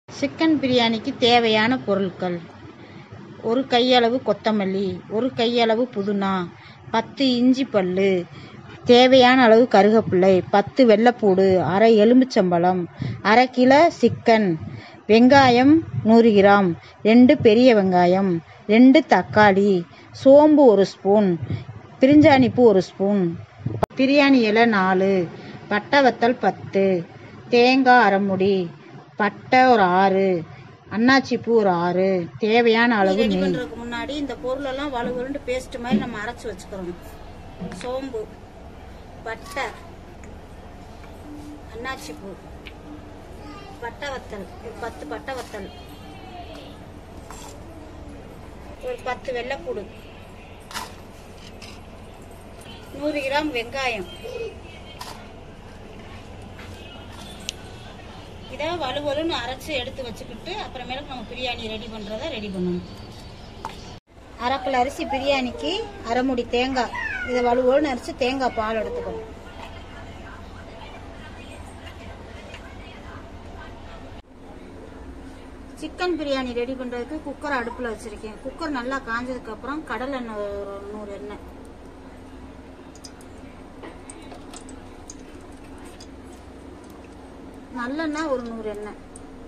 chicken பிரியாணிக்கு தேவையான பொருட்கள் ஒரு கையளவு கொத்தமல்லி ஒரு கையளவு புதினா பத்து இஞ்சி பல்லு தேவையான அளவு கருகப்பிள்ளை பத்து வெள்ளைப்பூடு அரை எலுமிச்சம்பழம் அரை கிலோ சிக்கன் வெங்காயம் நூறு கிராம் ரெண்டு பெரிய வெங்காயம் ரெண்டு தக்காளி சோம்பு ஒரு ஸ்பூன் பிரிஞ்சாணி பூ ஒரு ஸ்பூன் பிரியாணி இலை நாலு பட்டை வத்தல் பத்து தேங்காய் அரைமுடி பட்டை ஒரு ஆறு அன்னாச்சி பூ ஒரு ஆறு தேவையான அளவு ரெடி பண்றதுக்கு முன்னாடி இந்த பொருள் எல்லாம் வலுவலுண்டு பேஸ்ட் மாதிரி நம்ம அரைச்சு வச்சுக்கிறோம் சோம்பு பட்டை அன்னாச்சி பூ பட்டை வத்தல் ஒரு பத்து பட்டை வத்தல் ஒரு பத்து வெள்ளைப்பூடு நூறு கிராம் வெங்காயம் இதை வலுவலுன்னு அரைச்சு எடுத்து வச்சுக்கிட்டு அப்புறமேலுக்கு நம்ம பிரியாணி ரெடி பண்றத ரெடி பண்ணணும் அரைக்கில் அரிசி பிரியாணிக்கு அரை முடி தேங்காய் இதை வலுவலுன்னு அரைச்சு தேங்காய் பால் எடுத்துக்கணும் சிக்கன் பிரியாணி ரெடி பண்றதுக்கு குக்கர் அடுப்புல வச்சிருக்கேன் குக்கர் நல்லா காஞ்சதுக்கு அப்புறம் கடலை எண்ணெய் ஒரு நூறு எண்ணெய் நல்லெண்ணெய் ஒரு நூறு எண்ணெய்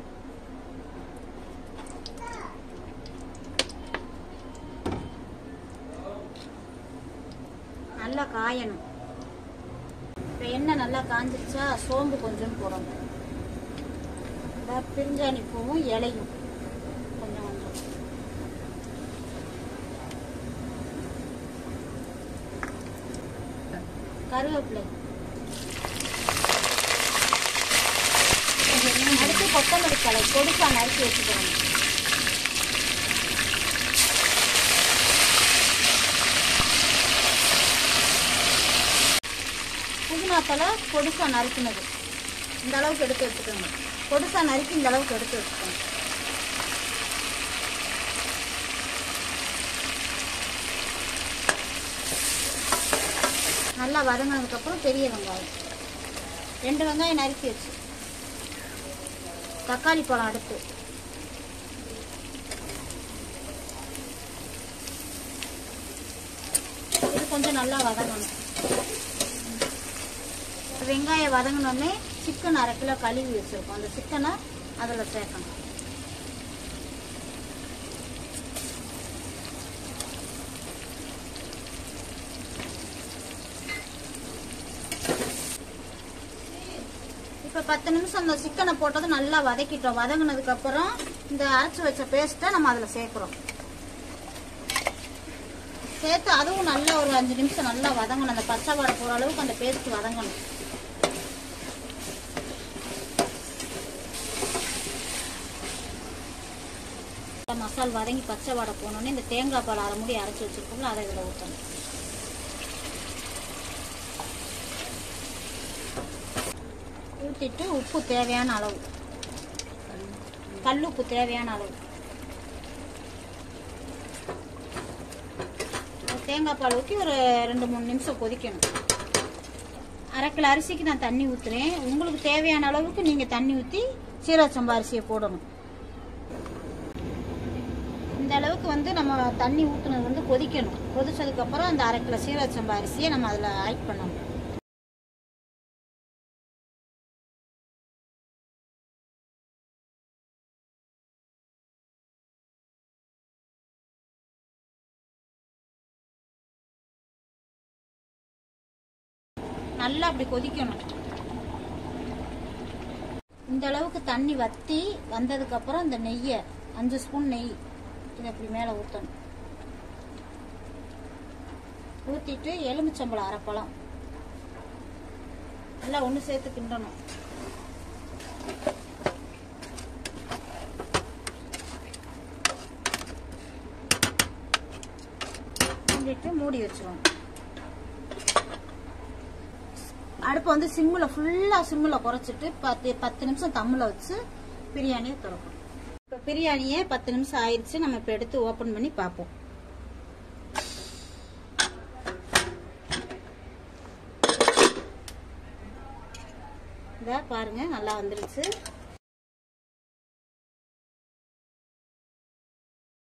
நல்லா காயணும் இப்போ எண்ணெய் நல்லா காஞ்சிருச்சா சோம்பு கொஞ்சம் போடணும் இந்த பிரிஞ்சாணி பூவும் இலையும் கொஞ்சம் கொஞ்சம் கருவேப்பிலை அடுத்து கொத்தமல்லி தழை கொடுக்கா நறுக்கி வச்சுக்கணும் புதினா தலை பொடுசா நறுக்கினது இந்த அளவுக்கு எடுத்து வச்சுக்கோங்க பொடுசா நறுக்கி இந்த அளவுக்கு எடுத்து வச்சுக்கோங்க நல்லா வதங்கினதுக்கப்புறம் பெரிய வெங்காயம் ரெண்டு வெங்காயம் நறுக்கி வச்சு தக்காளி பழம் அடுத்து இது கொஞ்சம் நல்லா வதங்கணும் வெங்காயம் வதங்கினோடனே சிக்கன் அரை கிலோ கழுவி வச்சிருக்கோம் அந்த சிக்கனை அதில் சேர்க்கணும் இப்போ பத்து நிமிஷம் அந்த சிக்கனை போட்டது நல்லா வதக்கிட்டோம் வதங்கினதுக்கு அப்புறம் இந்த அரைச்சி வச்ச பேஸ்ட்டை நம்ம அதில் சேர்க்குறோம் சேர்த்து அதுவும் நல்லா ஒரு அஞ்சு நிமிஷம் நல்லா வதங்கணும் அந்த பச்சை வாடை போகிற அளவுக்கு அந்த பேஸ்ட் வதங்கணும் மசால் வதங்கி பச்சை வாடை போனோடனே இந்த தேங்காய் பால் அரை மூடி அரைச்சி வச்சிருக்கோம்ல அதை இதில் ஊற்றணும் ஊற்றிட்டு உப்பு தேவையான அளவு கல் உப்பு தேவையான அளவு தேங்காய் பால் ஊற்றி ஒரு ரெண்டு மூணு நிமிஷம் கொதிக்கணும் அரை கிலோ அரிசிக்கு நான் தண்ணி ஊற்றுறேன் உங்களுக்கு தேவையான அளவுக்கு நீங்கள் தண்ணி ஊற்றி சீரக சம்பா அரிசியை போடணும் இந்த அளவுக்கு வந்து நம்ம தண்ணி ஊற்றுனது வந்து கொதிக்கணும் கொதிச்சதுக்கப்புறம் அந்த அரை கிலோ சீரக சம்பா அரிசியை நம்ம அதில் ஆட் பண்ணணும் நல்லா அப்படி கொதிக்கணும் இந்த அளவுக்கு தண்ணி வத்தி வந்ததுக்கு அப்புறம் இந்த நெய்யை அஞ்சு ஸ்பூன் நெய் இதை அப்படி மேலே ஊற்றணும் ஊற்றிட்டு எலுமிச்சம்பழம் அரைப்பழம் எல்லாம் ஒன்று சேர்த்து கிண்டணும் கிண்டிட்டு மூடி வச்சிருவோம் அடுப்பை வந்து சிம்மில் ஃபுல்லாக சிம்மில் குறைச்சிட்டு பத்து பத்து நிமிஷம் தம்மில் வச்சு பிரியாணியை திறப்போம் இப்போ பிரியாணியே பத்து நிமிஷம் ஆயிடுச்சு நம்ம இப்போ எடுத்து ஓப்பன் பண்ணி பார்ப்போம் இதை பாருங்க நல்லா வந்துருச்சு